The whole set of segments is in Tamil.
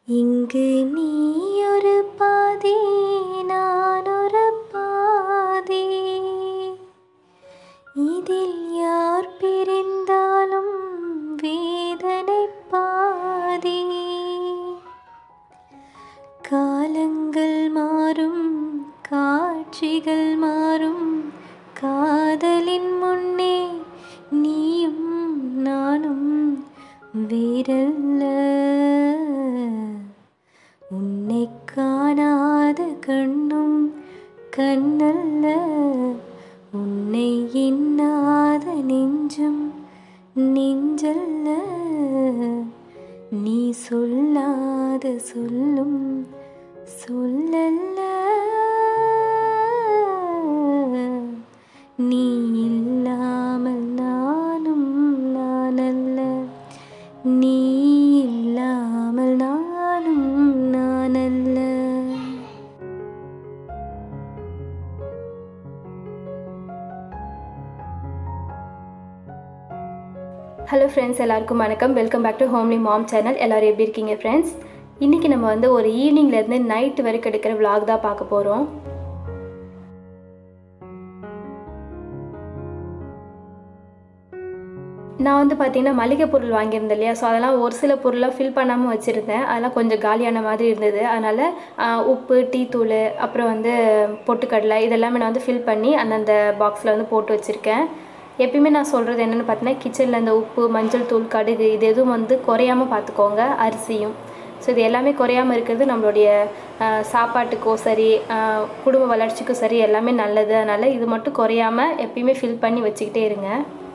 இங்கு நீ ஒரு பாதி நான் ஒரு பாதி இதில் யார் பிரிந்தாலும் வேதனை பாதி காலங்கள் மாறும் காட்சிகள் மாறும் காதலின் முன்னே நீயும் நானும் வேறல்ல உன்னை காணாத கண்ணும் கண்ணல்ல உன்னை எண்ணாத நெஞ்சும் நெஞ்சல்ல நீ சொல்லாத சொல்லும் சொல்லல்ல நீ இல்லாமல் நானும் நானல்ல நீ இல்லாமல் நானும் நானல்ல ஹலோ ஃப்ரெண்ட்ஸ் எல்லாருக்கும் வணக்கம் welcome back to homely mom channel எல்லோரும் எப்படி இருக்கீங்க ஃப்ரெண்ட்ஸ் இன்றைக்கி நம்ம வந்து ஒரு ஈவினிங்லேருந்து நைட் வரைக்கும் எடுக்கிற vlog தான் பார்க்க போகிறோம் நான் வந்து பார்த்தீங்கன்னா மளிகை பொருள் வாங்கியிருந்தேன் இல்லையா ஸோ அதெல்லாம் ஒரு சில பொருளாக ஃபில் பண்ணாமல் வச்சுருந்தேன் அதெல்லாம் கொஞ்சம் காலியான மாதிரி இருந்தது அதனால் ஆஹ், உப்பு டீ தூள் அப்புறம் வந்து பொட்டுக்கடலை இதெல்லாமே நான் வந்து ஃபில் பண்ணி அந்தந்த பாக்ஸில் வந்து போட்டு வச்சுருக்கேன் எப்பயுமே நான் சொல்கிறது என்னென்னு பார்த்தீங்கன்னா கிச்சனில் இந்த உப்பு மஞ்சள் தூள் கடுகு இது எதுவும் வந்து குறையாமல் பார்த்துக்கோங்க அரிசியும் ஸோ இது எல்லாமே குறையாமல் இருக்கிறது நம்மளுடைய ஆஹ், சாப்பாட்டுக்கோ சரி ஆஹ், குடும்ப வளர்ச்சிக்கும் சரி எல்லாமே நல்லது அதனால் இது மட்டும் குறையாமல் எப்பயுமே ஃபில் பண்ணி வச்சுக்கிட்டே இருங்க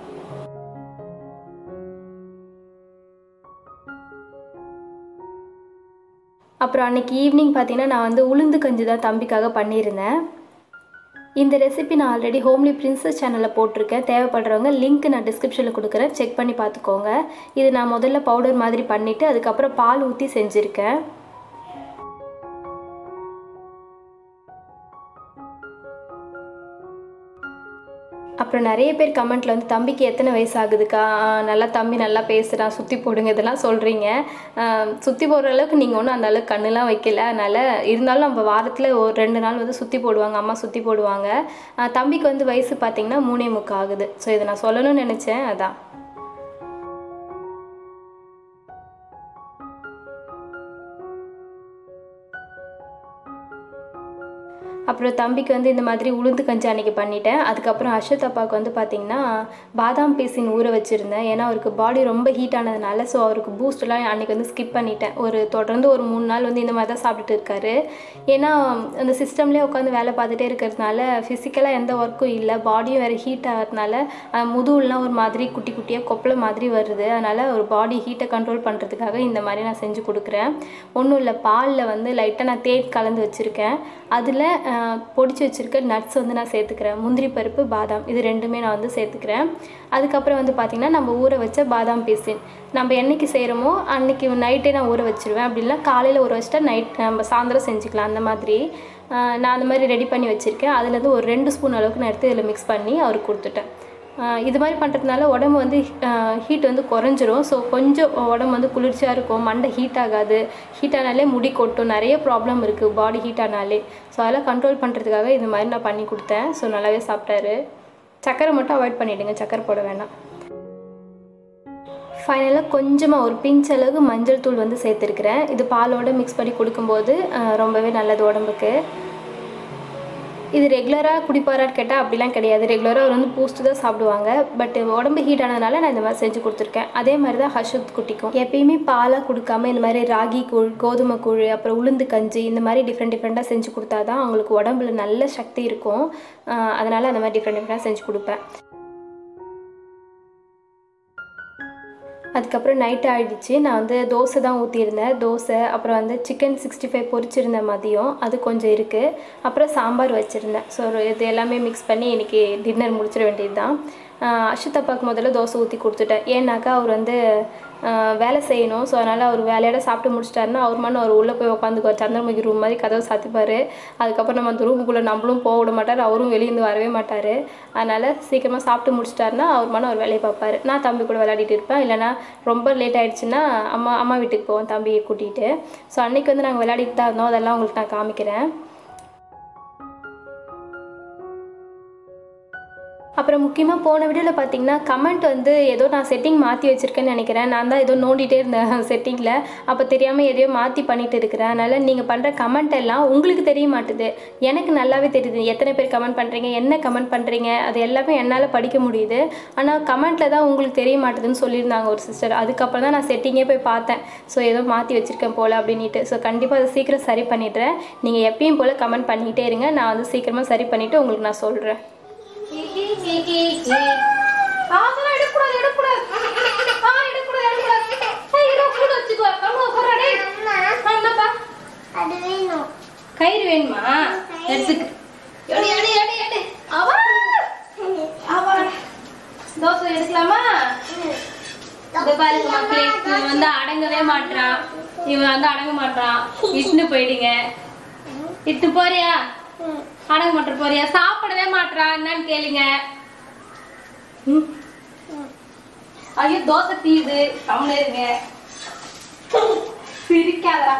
அப்புறம் அன்னைக்கு ஈவினிங் பார்த்தீங்கன்னா நான் வந்து உளுந்து கஞ்சி தான் தம்பிக்காக பண்ணியிருந்தேன் இந்த ரெசிபி நான் ஆல்ரெடி ஹோம்லி பிரின்சஸ் சேனலில் போட்டிருக்கேன் தேவைப்படுறவங்க லிங்க் நான் டிஸ்கிரிப்ஷனில் கொடுக்குறேன் செக் பண்ணி பார்த்துக்கோங்க இது நான் முதல்ல பவுடர் மாதிரி பண்ணிவிட்டு அதுக்கப்புறம் பால் ஊற்றி செஞ்சுருக்கேன் அப்புறம் நிறைய பேர் கமெண்ட்டில் வந்து தம்பிக்கு எத்தனை வயசு ஆகுதுக்கா ஆ, நல்லா தம்பி நல்லா பேசுகிறான் சுற்றி போடுங்க இதெல்லாம் சொல்கிறீங்க சுற்றி போடுற அளவுக்கு நீங்கள் ஒன்றும் அந்த அளவுக்கு கண்ணுலாம் வைக்கல அதனால் இருந்தாலும் நம்ம வாரத்தில் ஒரு ரெண்டு நாள் வந்து சுற்றி போடுவாங்க அம்மா சுற்றி போடுவாங்க ஆ, தம்பிக்கு வந்து வயசு பார்த்திங்கன்னா மூணே முக்கா ஆகுது ஸோ இதை நான் சொல்லணும்னு நினச்சேன் அதான் அப்புறம் தம்பிக்கு வந்து இந்த மாதிரி உளுந்து கஞ்சி அன்னைக்கு பண்ணிட்டேன் அதுக்கப்புறம் அஷத் அப்பாவுக்கு வந்து பார்த்திங்கன்னா பாதாம் பீசின் ஊற வச்சுருந்தேன் ஏன்னா அவருக்கு பாடி ரொம்ப ஹீட் ஆனதுனால ஸோ அவருக்கு பூஸ்ட்லாம் அன்னைக்கு வந்து ஸ்கிப் பண்ணிட்டேன் ஒரு தொடர்ந்து ஒரு மூணு நாள் வந்து இந்த மாதிரி தான் சாப்பிட்டுட்டு இருக்காரு ஏன்னா அந்த சிஸ்டம்லேயே உட்காந்து வேலை பார்த்துட்டே இருக்கிறதுனால ஃபிசிக்கலாக எந்த ஒர்க்கும் இல்லை பாடியும் வேறு ஹீட் ஆகிறதுனால அஹ், முதுகுலாம் ஒரு மாதிரி குட்டி குட்டியாக கொப்பளை மாதிரி வருது அதனால் ஒரு பாடி ஹீட்டை கண்ட்ரோல் பண்ணுறதுக்காக இந்த மாதிரி நான் செஞ்சு கொடுக்குறேன் ஒன்றும் இல்லை பாலில் வந்து லைட்டாக நான் தேன் கலந்து வச்சுருக்கேன் அதில் பொடிச்சு வச்சுருக்க நட்ஸ் வந்து நான் சேர்த்துக்கிறேன் முந்திரி பருப்பு பாதாம் இது ரெண்டுமே நான் வந்து சேர்த்துக்கிறேன் அதுக்கப்புறம் வந்து பார்த்திங்கன்னா நம்ம ஊற வச்ச பாதாம் பீசின் நம்ம என்னைக்கு செய்கிறோமோ அன்னைக்கு நைட்டே நான் ஊற வச்சிருவேன் அப்படின்னா காலையில் ஊற வச்சிட்டா நைட் நம்ம சாயந்தரம் செஞ்சுக்கலாம் அந்த மாதிரி ஆஹ் நான் அந்த மாதிரி ரெடி பண்ணி வச்சுருக்கேன் அதுலேருந்து ஒரு ரெண்டு ஸ்பூன் அளவுக்கு நான் எடுத்து இதில் மிக்ஸ் பண்ணி அவருக்கு கொடுத்துட்டேன் ஆஹ் இது மாதிரி பண்ணுறதுனால உடம்பு வந்து ஹீட் வந்து குறைஞ்சிரும் ஸோ கொஞ்சம் உடம்பு வந்து குளிர்ச்சியாக இருக்கும் மண்டை ஹீட் ஆகாது ஹீட் ஆனாலே முடி கொட்டும் நிறைய ப்ராப்ளம் இருக்குது பாடி ஹீட் ஆனாலே ஸோ அதெல்லாம் கண்ட்ரோல் பண்ணுறதுக்காக இது மாதிரி நான் பண்ணி கொடுத்தேன் ஸோ நல்லாவே சாப்பிட்டாரு சக்கரை மட்டும் அவாய்ட் பண்ணிவிடுங்க சக்கரை போட வேணாம் ஃபைனலாக கொஞ்சமாக ஒரு பிஞ்ச் அளவு மஞ்சள் தூள் வந்து சேர்த்துருக்கிறேன் இது பாலோட மிக்ஸ் பண்ணி கொடுக்கும்போது ஆஹ் ரொம்பவே நல்லது உடம்புக்கு இது ரெகுலராக குடிப்பாரான்னு கேட்டால் அப்படிலாம் கிடையாது ரெகுலராக அவர் வந்து பூஸ்ட்டு தான் சாப்பிடுவாங்க பட் உடம்பு ஹீட் ஆனதுனால நான் இந்த மாதிரி செஞ்சு கொடுத்துருக்கேன் அதே மாதிரி தான் ஹர்ஷத் குட்டிக்கும் எப்பயுமே பாலாக கொடுக்காம இந்த மாதிரி ராகி கூழ் கோதுமை கூழ் அப்புறம் உளுந்து கஞ்சி இந்த மாதிரி டிஃப்ரெண்ட் டிஃப்ரெண்ட்டாக செஞ்சு கொடுத்தா தான் அவங்களுக்கு உடம்புல நல்ல சக்தி இருக்கும் ஆஹ் அதனால் அந்த மாதிரி டிஃப்ரெண்ட் டிஃப்ரெண்ட்டாக செஞ்சு கொடுப்பேன் அதுக்கப்புறம் நைட் ஆயிடுச்சு நான் வந்து தோசை தான் ஊற்றியிருந்தேன் தோசை அப்புறம் வந்து சிக்கன் சிக்ஸ்டி ஃபைவ் பொரிச்சிருந்தேன் மதியம் அது கொஞ்சம் இருக்குது அப்புறம் சாம்பார் வச்சுருந்தேன் ஸோ இது எல்லாமே மிக்ஸ் பண்ணி இன்றைக்கி டின்னர் முடிச்சிட வேண்டியது தான் அஷித் அப்பாவுக்கு முதல்ல தோசை ஊற்றி கொடுத்துட்டேன் ஏன்னாக்கா அவர் வந்து ஆஹ் வேலை செய்யணும் ஸோ அதனால் அவர் வேலையோட சாப்பிட்டு முடிச்சிட்டாருன்னா அவர் மண்ணு அவர் உள்ளே போய் உட்காந்துக்குவார் சந்திரமுகி ரூம் மாதிரி கதவை சாத்திப்பார் அதுக்கப்புறம் நம்ம அந்த ரூமுக்குள்ளே நம்மளும் போக விட மாட்டார் அவரும் வெளியேந்து வரவே மாட்டார் அதனால் சீக்கிரமாக சாப்பிட்டு முடிச்சிட்டாருன்னா அவர் மண்ணு அவர் வேலையை பார்ப்பாரு நான் தம்பி கூட விளையாடிட்டு இருப்பேன் இல்லைனா ரொம்ப லேட் ஆயிடுச்சுன்னா அம்மா அம்மா வீட்டுக்கு போவோம் தம்பியை கூட்டிகிட்டு ஸோ அன்னைக்கு வந்து நாங்கள் விளையாடிட்டு தான் இருந்தோம் அதெல்லாம் உங்களுக்கு நான் காமிக்கிறேன் அப்புறம் முக்கியமாக போன வீடியோவில் பார்த்தீங்கன்னா கமெண்ட் வந்து ஏதோ நான் செட்டிங் மாற்றி வச்சுருக்கேன்னு நினைக்கிறேன் நான் தான் ஏதோ நோண்டிகிட்டே இருந்தேன் செட்டிங்கில் அப்போ தெரியாமல் எதையோ மாற்றி பண்ணிட்டு இருக்கிறேன் அதனால் நீங்கள் பண்ணுற கமெண்ட் எல்லாம் உங்களுக்கு தெரிய மாட்டுது எனக்கு நல்லாவே தெரியுது எத்தனை பேர் கமெண்ட் பண்ணுறீங்க என்ன கமெண்ட் பண்ணுறீங்க அது எல்லாமே என்னால் படிக்க முடியுது ஆனால் கமெண்ட்டில் தான் உங்களுக்கு தெரிய மாட்டுதுன்னு சொல்லியிருந்தாங்க ஒரு சிஸ்டர் அதுக்கப்புறம் தான் நான் செட்டிங்கே போய் பார்த்தேன் ஸோ ஏதோ மாற்றி வச்சுருக்கேன் போல் அப்படின்ட்டு ஸோ கண்டிப்பாக அதை சீக்கிரம் சரி பண்ணிடுறேன் நீங்கள் எப்பயும் போல் கமெண்ட் பண்ணிக்கிட்டே இருங்க நான் வந்து சீக்கிரமாக சரி பண்ணிவிட்டு உங்களுக்கு நான் சொல்கிறேன் அதெல்லாம் எடுக்கக்கூடாது எடுக்கக்கூடாது ஆ எடுக்கக்கூடாது எடுக்கக்கூடாது ஏய் இரு கூட வச்சுக்கோ கண்ணு உட்கார டேய் ஆ, என்னப்பா அது வேணும் கயிறு வேணுமா எடுத்துக்கு எடு எடு எடு எடு அவா அவா தோசை எடுக்கலாமா இங்க பாருங்க மக்களே இவன் வந்து அடங்கவே மாட்றான் இவன் வந்து அடங்க மாட்றான் இட்டுன்னு போயிடுங்க இட்டு போறியா அடங்க மாட்ட போறியா சாப்பிடவே மாட்றான் என்னன்னு கேளுங்க ம். ஐயோ தோசை தீயுது கம்முனு இருங்க சிரிக்காதடா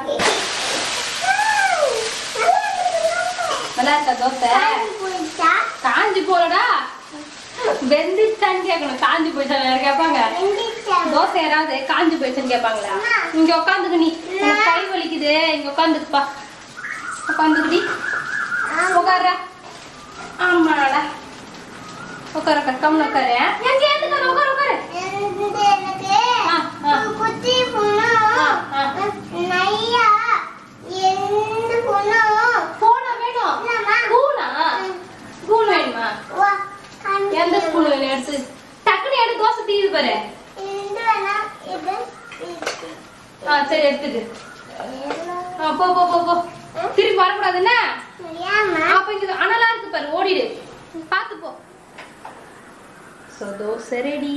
நல்லா இருக்கா தோசை போயிட்டா காஞ்சி போலடா வெந்துச்சான்னு கேட்கணும் காஞ்சி போயிச்சா யாரும் கேட்பாங்க வெந்துச்சா தோசை யாராவது காஞ்சி போயிடுச்சுன்னு கேட்பாங்களா இங்க உட்காந்துக்கு நீ உனக்கு கை வலிக்குது இங்க உட்காந்துக்குப்பா உட்காந்துக்குடி உட்கார ஆமாடா உட்கார உட்கார கம்முன்னு உட்காரு எங்க ஏத்துக்கார உட்கார உட்காரு எனக்கு எனக்கு ஆ, ஆ. குட்டி பொண்ணு ஆ, ஆ. நையா எந்த பொண்ணு போனா வேணும் என்னம்மா? பூனா பூன் வேணுமா வா எந்த ஸ்பூன் வேணும் எடுத்து டக்குனு எடுத்து தோசை தீயுது பாரு இது வேணா இது ஆ சரி எடுத்துட்டு ஆ, போ போ போ போ திருப்பி வரக்கூடாது என்ன ஏமா அப்ப இங்க அனலா இருக்கு பாரு ஓடிடு பாத்து போ சோ தோசை ரெடி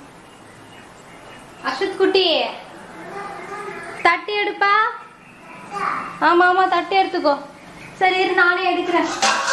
அஸ்வத் குட்டி தட்டி எடுப்பா ஆமா ஆமா தட்டி எடுத்துக்கோ சரி இரு நானே எடுக்கிறேன்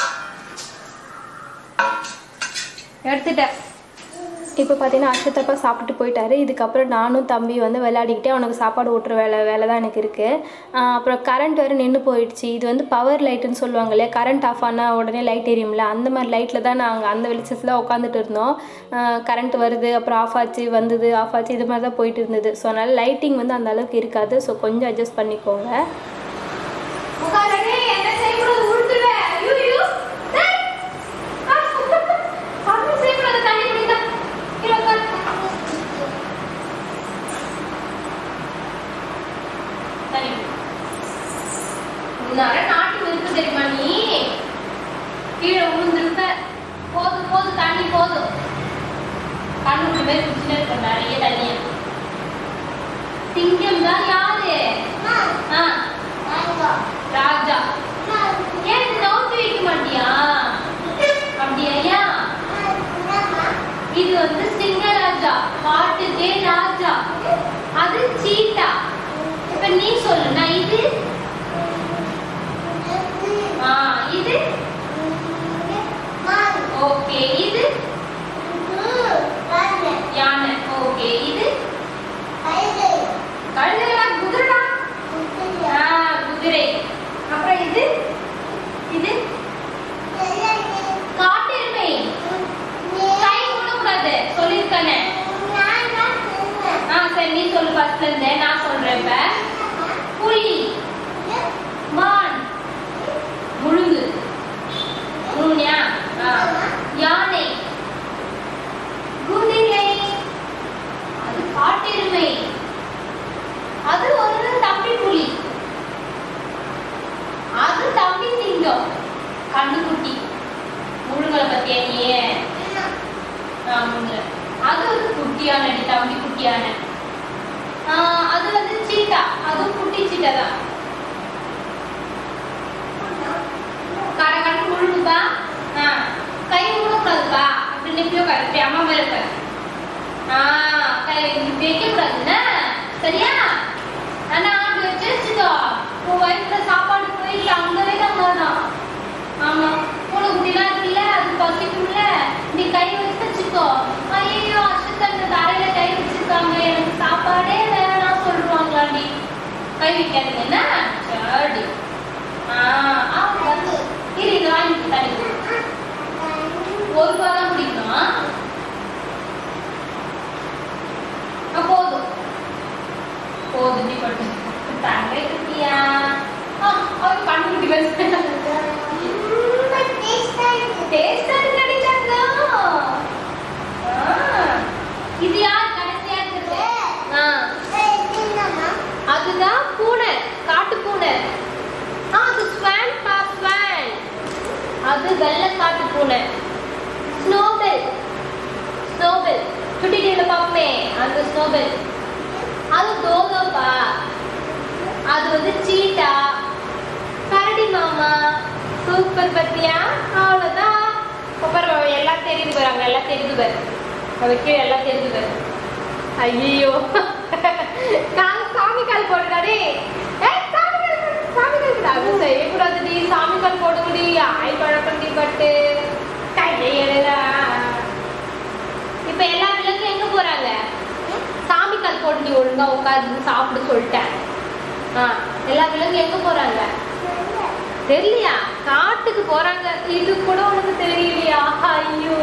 எடுத்துட்டேன் இப்போ பார்த்தீங்கன்னா அஸ்வத்தப்பா சாப்பிட்டு போயிட்டாரு இதுக்கப்புறம் நானும் தம்பி வந்து விளையாடிக்கிட்டே அவனுக்கு சாப்பாடு ஊட்டுற வேலை வேலை தான் எனக்கு இருக்குது அப்புறம் கரண்ட் வேறு நின்று போயிடுச்சு இது வந்து பவர் லைட்டுன்னு சொல்லுவாங்க இல்லையா கரண்ட் ஆஃப் ஆனால் உடனே லைட் எரியும்ல அந்த மாதிரி லைட்டில் தான் நாங்கள் அந்த வெளிச்சத்தில் உட்காந்துட்டு இருந்தோம் கரண்ட் வருது அப்புறம் ஆஃப் ஆச்சு வந்தது ஆஃப் ஆச்சு இது மாதிரி தான் போயிட்டு இருந்தது ஸோ அதனால் லைட்டிங் வந்து அந்த அளவுக்கு இருக்காது ஸோ கொஞ்சம் அட்ஜஸ்ட் பண்ணிக்கோங்க உட்காரடே என்ன செய்யக்கூடாது உழுந்துருவேன் ஐயோ ஐயோ டேய். ஆ, அப்படி செய்யக்கூடாது தண்ணி குடிங்க கீழே உட்காரு தண்ணி குடி. உன்னால நாட்டு இருக்கு தெரியுமா நீ கீழே விழுந்திருப்ப போதும் போதும் தண்ணி போதும் கண்ணு மாதிரி குடிச்சுட்டே இருக்க நிறைய தண்ணிய சிங்கம் தான் யாரு ஆ ராஜா ஏன் நோக்கி வைக்க மாட்டியா அப்படியா ஏன் இது வந்து சிங்கராஜா காட்டுக்கே ராஜா அது சீட்டா இப்ப நீ சொல்லு நான் இது ஆ இது ஓகே இது யானை ஓகே இது கழுதைடா குதிரைடா ஆ குதிரை அப்புறம் இது இது காட்டெருமை கை விடக்கூடாது சொல்லியிருக்கானே ஆ சரி நீ சொல்லு ஃபர்ஸ்ட்ல இருந்தே நான் சொல்றேன் இப்ப புலி மான் முழுங்கு முழுனியா ஆ யானை குதிரை அது காட்டெருமை அது ஒரு தம்பி புலி அது தம்பி சிங்கம் கண்ணுக்குட்டி முழுங்கலை பத்தியா நீ ஆ, முழுங்கலை. அது ஒரு குட்டியான தம்பி குட்டியான ஆ, அது வந்து சீட்டா அதுவும் குட்டி சீட்டா தான் கட கட முழுங்குப்பா ஆ கை விடக்கூடாதுப்பா அப்படி நிப்பியோ கரெக்ட் அம்மா மேல இருக்க ஆ கை இப்படி வைக்க கூடாதுன்னா சரியா ஆனா ஆண்டு வச்சு வச்சுக்கோ உன் வயிற்றுல சாப்பாடு போயிட்டு அங்கவே தான் வரணும் ஆமா பூனை குட்டிலாம் இருக்குல்ல அது பசிக்கும்ல நீ கை வச்சு வச்சுக்கோ ஐயோ அசுத்த அந்த தரையில கை வச்சிருக்காங்க எனக்கு சாப்பாடே வேணாம் சொல்லுவாங்களா நீ கை வைக்காதீங்க என்ன சரி ஆ ஆ வந்து இரு இது வாங்கி தண்ணி குடி. ஒரு ரூபா தான் பிடிக்கும் ஆ, போதும் போதும் நீ பட்டு தங்க இருக்கியா ஆ அவர் கண்ணுக்குட்டி பேச ரொம்ப டேஸ்டா இருக்கு டேஸ்டா இருக்கடி தங்கம் ஆ, இது யார் கடைசியா இருக்குது ஆ இது என்னம்மா அதுதான் பூனை காட்டு பூனை ஆ அது ஸ்வான் பா ஸ்வான் அது வெள்ளை காட்டு பூனை ஸ்னோபெல் ஸ்னோபெல் சுட்டி டிவில பார்ப்போமே அந்த ஸ்னோபெல் அது தோகப்பா அது வந்து சீட்டா கரடி மாமா சூப்பர் பத்தியா அவ்வளோதான் அப்புறம் எல்லாம் தெரியுது பாரு அங்க எல்லாம் தெரியுது பாரு அவருக்கு எல்லாம் தெரியுது பாரு ஐயோ கால் சாமி கால் போடுறாடே ஏய் சாமி கால் போடு, சாமி கால் போடு அது செய்யக்கூடாதுடி சாமி கால் போடுங்கடி ஆய் பழக்கண்டி பட்டு கையெழுதா இப்ப எல்லா விலங்கும் எங்க போறாங்க சாமி கால் போட்டு நீ ஒழுங்கா உட்காந்து சாப்பிட சொல்லிட்டேன் ஆ எல்லா விலங்கும் எங்க போறாங்க தெரியலையா காட்டுக்கு போறாங்க இது கூட உனக்கு தெரியலையா ஐயோ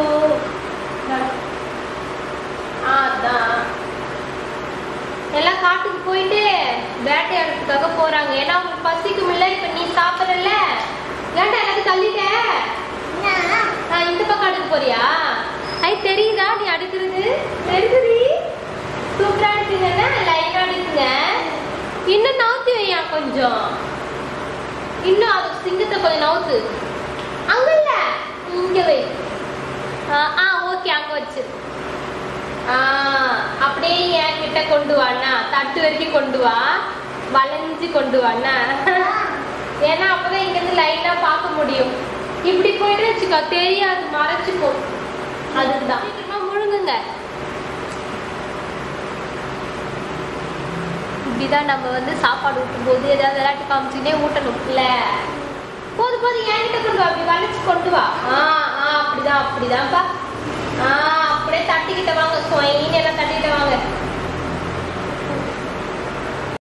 அதான் எல்லாம் காட்டுக்கு போயிட்டு வேட்டையாடுறதுக்காக போறாங்க ஏன்னா அவங்களுக்கு பசிக்கும் இல்ல இப்ப நீ சாப்பிடறல ஏன்டா எல்லாத்தையும் தள்ளிட்ட நான் நான் இந்த பக்கம் அடுக்க போறியா ஐ தெரியுதா நீ அடுக்கிறது தெரியுதுடி சூப்பரா அடுக்குங்க லைனா அடுக்குங்க இன்னும் நவுத்தி வையா கொஞ்சம் இன்னும் அது சிங்கத்தை கொஞ்சம் நவுத்து அங்க இல்ல இங்க வை ஆ, ஆ ஓகே அங்க வச்சு ஆ அப்படியே என் கிட்ட கொண்டு வாண்ணா தட்டு வரைக்கும் கொண்டு வா வளைஞ்சு கொண்டு வாண்ணா ஏன்னா அப்பதான் இங்க இருந்து லைனா பார்க்க முடியும் இப்படி போயிட்டு வச்சுக்கோ தெரியாது மறைச்சுக்கும் அதுதான் சீக்கிரமா முழுங்குங்க இப்படிதான் நம்ம வந்து சாப்பாடு ஊட்டும் போது ஏதாவது விளையாட்டு காமிச்சுனே ஊட்டணும் இல்ல போது போது என்கிட்ட கொண்டு வா அப்படி வளைச்சு கொண்டு வா ஆ ஆ அப்படிதான் அப்படிதான்ப்பா ஆ அப்படியே தட்டிக்கிட்ட வாங்க சொயின்னு எல்லாம் தட்டி